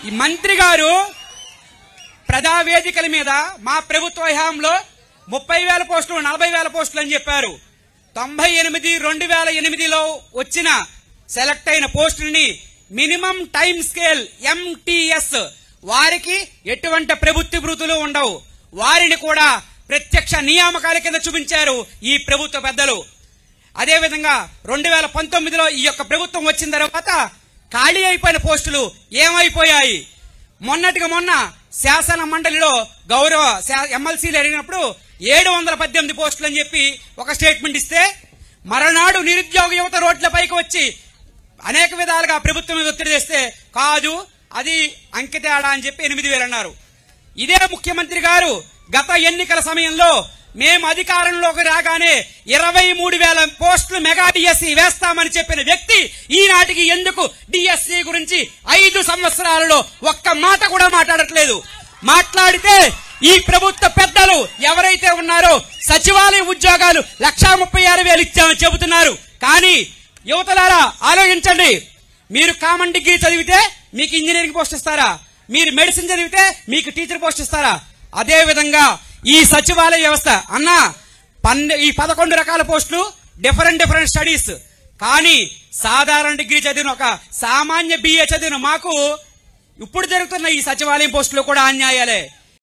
ఈ మంత్రి గారు ప్రజా వేదికల మీద మా ప్రభుత్వ హయాంలో ముప్పై వేల పోస్టులు నలభై వేల పోస్టులు అని చెప్పారు తొంభై ఎనిమిది రెండు వేల ఎనిమిదిలో వచ్చిన సెలెక్ట్ అయిన పోస్టులని మినిమం టైం స్కేల్ ఎంటీఎస్ వారికి ఎటువంటి ప్రభుత్వ భృతులు ఉండవు వారిని కూడా ప్రత్యక్ష నియామకాల కింద చూపించారు ఈ ప్రభుత్వ పెద్దలు అదేవిధంగా రెండు వేల పంతొమ్మిదిలో ఈ యొక్క ప్రభుత్వం వచ్చిన తర్వాత ఖాళీ అయిపోయిన పోస్టులు ఏమైపోయాయి మొన్నటిగా మొన్న శాసన మండలిలో గౌరవ శా- ఎమ్మెల్సీలు అడిగినప్పుడు ఏడు వందల పద్దెనిమిది పోస్టులు అని చెప్పి ఒక స్టేట్మెంట్ ఇస్తే మరనాడు నిరుద్యోగ యువత రోడ్లపైకి వచ్చి అనేక విధాలుగా ప్రభుత్వం మీద ఒత్తిడి చేస్తే కాదు అది అంకెతేడా అని చెప్పి ఎనిమిది వేలు అన్నారు ఇదే ముఖ్యమంత్రి గారు గత ఎన్నికల సమయంలో మేము అధికారంలోకి రాగానే ఇరవై మూడు వేల పోస్టులు మెగా డిఎస్సి వేస్తామని చెప్పిన వ్యక్తి ఈనాటికి ఎందుకు డిఎస్సి గురించి ఐదు సంవత్సరాలలో ఒక్క మాట కూడా మాట్లాడట్లేదు మాట్లాడితే ఈ ప్రభుత్వ పెద్దలు ఎవరైతే ఉన్నారో సచివాలయ ఉద్యోగాలు లక్షా ముప్పై ఆరు వేలు ఇచ్చామని చెబుతున్నారు కానీ యువతలారా ఆలోచించండి మీరు కామన్ డిగ్రీ చదివితే మీకు ఇంజనీరింగ్ పోస్ట్ ఇస్తారా మీరు మెడిసిన్ చదివితే మీకు టీచర్ పోస్ట్ ఇస్తారా అదే విధంగా ఈ సచివాలయ వ్యవస్థ అన్నా పన్నె ఈ పదకొండు రకాల పోస్టులు డిఫరెంట్ డిఫరెంట్ స్టడీస్ కానీ సాధారణ డిగ్రీ చదివిన ఒక సామాన్య బిఏ చదివిన మాకు ఇప్పుడు జరుగుతున్న ఈ సచివాలయం పోస్టులు కూడా అన్యాయాలే